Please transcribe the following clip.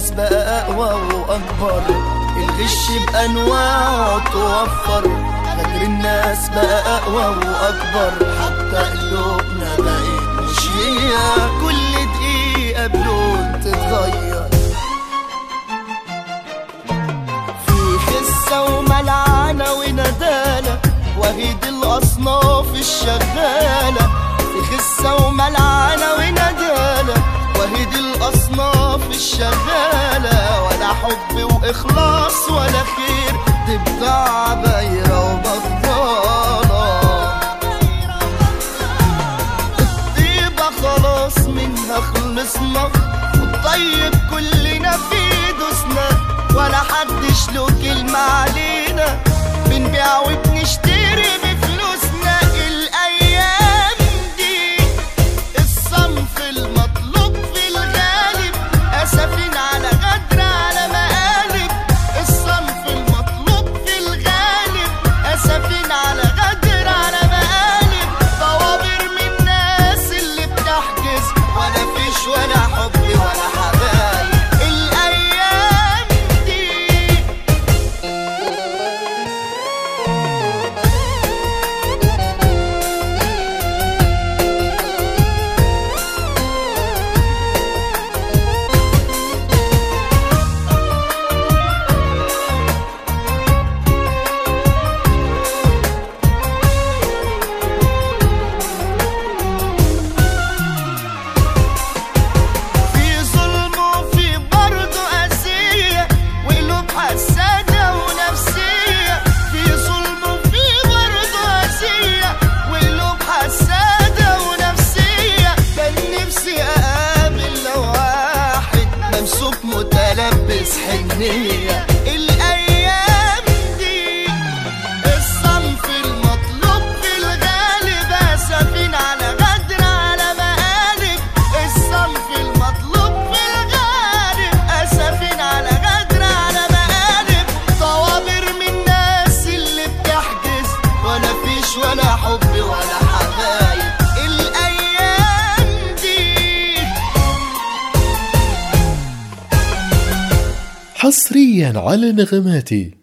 الناس بقى أقوى وأكبر الغش بأنواعه توفر غدر الناس بقى أقوى وأكبر حتى قلوبنا بقت مش هي كل دقيقة بلون تتغير في خسة وملعنة وندالة وهيد الأصناف الشغالة في خسة وملعنة وندالة وهيد الأصناف الشغالة ولا حب وإخلاص ولا خير دي بضاعة بايرة وبطالة الطيبة خلاص منها خلصنا والطيب كلنا في دوسنا ولا حدش له كلمة علينا بنبيع وبنشتري بفلوسنا الأيام دي الصنف المطلوب في الغالب أسفين على غدر على مقالب الصنف المطلوب في الغالب أسفين على غدر على مقالب طوابر من الناس اللي بتحجز ولا فيش ولا حب ولا حبايب الأيام دي في ظلم وفي برضه أذية وقلوب حسادة ونفسية في ظلم وفي برضه أذية وقلوب حسادة ونفسية كان نفسي أقابل لو واحد ممسوك متلبس حنية الأيام دي الصنف المطلوب في الغالب أسفين على غدر على مقالب الصنف المطلوب في الغالب أسفين على غدر على مقالب طوابر من الناس اللي بتحجز ولا فيش ولا حب ولا حبايب الأيام دي حصريا على نغماتي